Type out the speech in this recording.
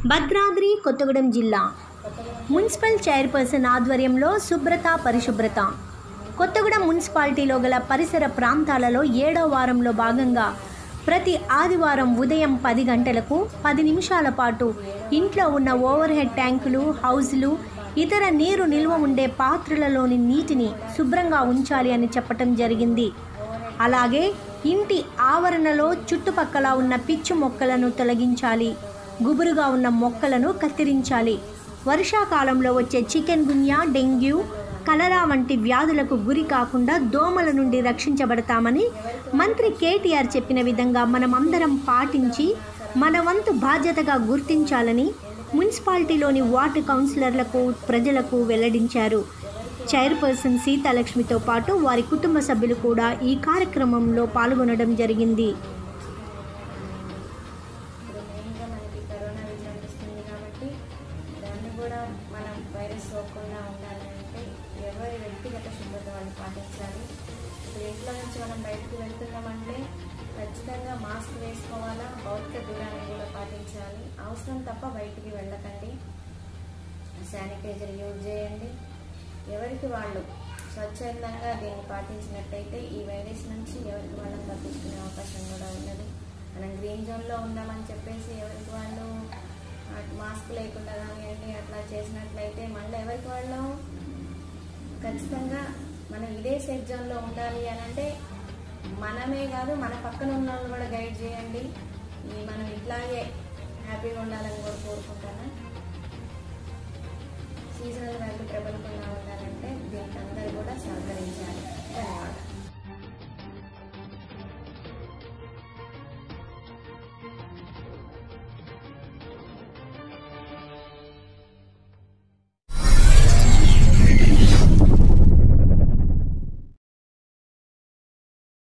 భద్రాద్రి కొత్తగూడెం జిల్లా municipal chairperson ఆధ్వర్యంలో శుభ్రత పరిశుభ్రత కొత్తగూడెం మున్సిపాలిటీలో గల పరిసర ప్రాంతాలలో ఏడో వారంలో భాగంగా ప్రతి ఆదివారం ఉదయం పది గంటలకు పది నిమిషాల పాటు ఇంట్లో ఉన్న ఓవర్ హెడ్ ట్యాంకులు హౌజులు ఇతర నీరు నిల్వ ఉండే పాత్రలలోని నీటిని శుభ్రంగా ఉంచాలి అని చెప్పటం జరిగింది అలాగే ఇంటి ఆవరణలో చుట్టుపక్కల ఉన్న పిచ్చి మొక్కలను తొలగించాలి గుబురుగా ఉన్న మొక్కలను కత్తిరించాలి వర్షాకాలంలో వచ్చే చికెన్ గున్యా డెంగ్యూ కలరా వంటి వ్యాధులకు గురి కాకుండా దోమల నుండి రక్షించబడతామని మంత్రి కేటీఆర్ చెప్పిన విధంగా మనమందరం పాటించి మన వంతు బాధ్యతగా గుర్తించాలని మున్సిపాలిటీలోని వార్డు కౌన్సిలర్లకు ప్రజలకు వెల్లడించారు చైర్పర్సన్ సీతాలక్ష్మితో పాటు వారి కుటుంబ సభ్యులు కూడా ఈ కార్యక్రమంలో పాల్గొనడం జరిగింది ఇప్పుడు మెయిన్గా మనకి కరోనా విజృంభిస్తుంది కాబట్టి దాన్ని కూడా మనం వైరస్ సోకకుండా ఉండాలంటే ఎవరి వ్యక్తిగత శుభ్రత వాళ్ళు పాటించాలి ఇప్పుడు ఇంట్లో నుంచి మనం బయటకు వెళ్తున్నామంటే ఖచ్చితంగా మాస్క్ వేసుకోవాలా భౌతిక దూరాన్ని కూడా పాటించాలి అవసరం తప్ప బయటికి వెళ్ళకండి శానిటైజర్ యూజ్ చేయండి ఎవరికి వాళ్ళు స్వచ్ఛందంగా దీన్ని పాటించినట్టయితే ఈ వైరస్ నుంచి ఎవరికి వాళ్ళని తప్పించుకునే అవకాశం కూడా ఉన్నది మనం గ్రీన్ జోన్లో ఉన్నామని చెప్పేసి ఎవరికి వాళ్ళు మాస్క్ లేకుండా కానివ్వండి అట్లా చేసినట్లయితే మళ్ళీ ఎవరికి వాళ్ళు ఖచ్చితంగా మనం ఇదే సేఫ్ జోన్లో ఉండాలి అని అంటే మనమే కాదు మన పక్కన ఉన్న వాళ్ళు కూడా గైడ్ చేయండి ఈ మనం ఇట్లాగే హ్యాపీగా ఉండాలని కూడా కోరుకుంటాను సీజనల్ వ్యాధులు ప్రబలకుండా ఉండాలంటే దీనికి అందరూ కూడా సహకరించాలి ధన్యవాదాలు